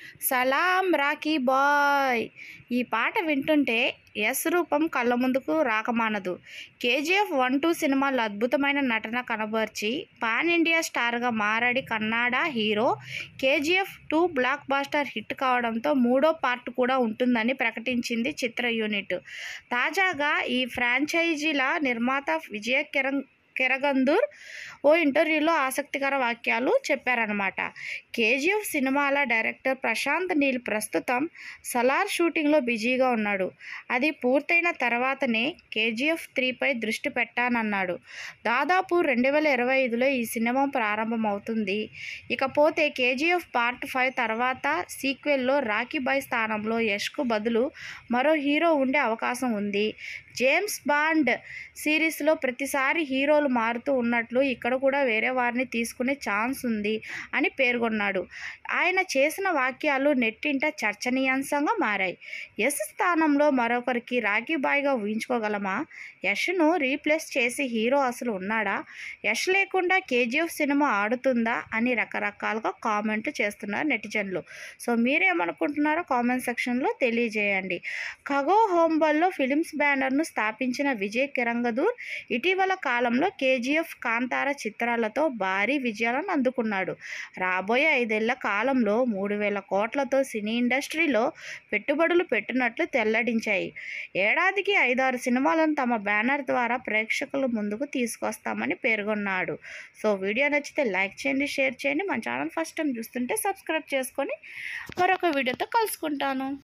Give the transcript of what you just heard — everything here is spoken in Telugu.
సలాం రాకీ బాయ్ ఈ పాట వింటుంటే ఎస్ రూపం కళ్ళ ముందుకు రాకమానదు కేజీఎఫ్ వన్ టూ సినిమాల్లో అద్భుతమైన నటన కనబర్చి పాన్ ఇండియా స్టార్గా మారాడి Kannada hero KGF two blockbuster hit కావడంతో మూడో పార్ట్ కూడా ఉంటుందని ప్రకటించింది చిత్ర యూనిట్ తాజాగా ఈ ఫ్రాంచైజీల నిర్మాత విజయ కిరణ్ కిరగందూర్ ఓ ఇంటర్వ్యూలో ఆసక్తికర వాక్యాలు చెప్పారనమాట కేజీఎఫ్ సినిమాల డైరెక్టర్ ప్రశాంత్ నీల్ ప్రస్తుతం సలార్ షూటింగ్లో బిజీగా ఉన్నాడు అది పూర్తయిన తర్వాతనే కేజీఎఫ్ త్రీపై దృష్టి పెట్టానన్నాడు దాదాపు రెండు వేల ఇరవై ఐదులో ఈ సినిమా ప్రారంభమవుతుంది ఇకపోతే కేజీఎఫ్ పార్ట్ ఫైవ్ తర్వాత సీక్వెల్లో రాకీ బాయ్ స్థానంలో యష్కు బదులు మరో హీరో ఉండే అవకాశం ఉంది జేమ్స్ బాండ్ సిరీస్లో ప్రతిసారి హీరోలు మారుతూ ఉన్నట్లు ఇక్కడ కూడా వేరే వారిని తీసుకునే ఛాన్స్ ఉంది అని పేర్కొన్నాడు ఆయన చేసిన వాక్యాలు నెట్టింట చర్చనీయాంశంగా మారాయి యశ్ స్థానంలో మరొకరికి రాఖీ బాయ్గా ఊహించుకోగలమా యష్ను రీప్లేస్ చేసి హీరో అసలు ఉన్నాడా యష్ లేకుండా కేజీఎఫ్ సినిమా ఆడుతుందా అని రకరకాలుగా కామెంట్ చేస్తున్నారు నెటిజన్లు సో మీరేమనుకుంటున్నారో కామెంట్ సెక్షన్లో తెలియజేయండి ఖగో హోంబల్లో ఫిలిమ్స్ బ్యానర్ను స్థాపించిన విజయ్ కిరంగదూర్ ఇటీవల కాలంలో కేజీఎఫ్ కాంతార చిత్రాలతో భారీ విజయాలను అందుకున్నాడు రాబోయే ఐదేళ్ల కాలంలో మూడు వేల కోట్లతో సినీ ఇండస్ట్రీలో పెట్టుబడులు పెట్టినట్లు తెల్లడించాయి ఏడాదికి ఐదారు సినిమాలను తమ బ్యానర్ ద్వారా ప్రేక్షకుల ముందుకు తీసుకొస్తామని పేర్కొన్నాడు సో వీడియో నచ్చితే లైక్ చేయండి షేర్ చేయండి మన ఛానల్ ఫస్ట్ టైం చూస్తుంటే సబ్స్క్రైబ్ చేసుకొని మరొక వీడియోతో కలుసుకుంటాను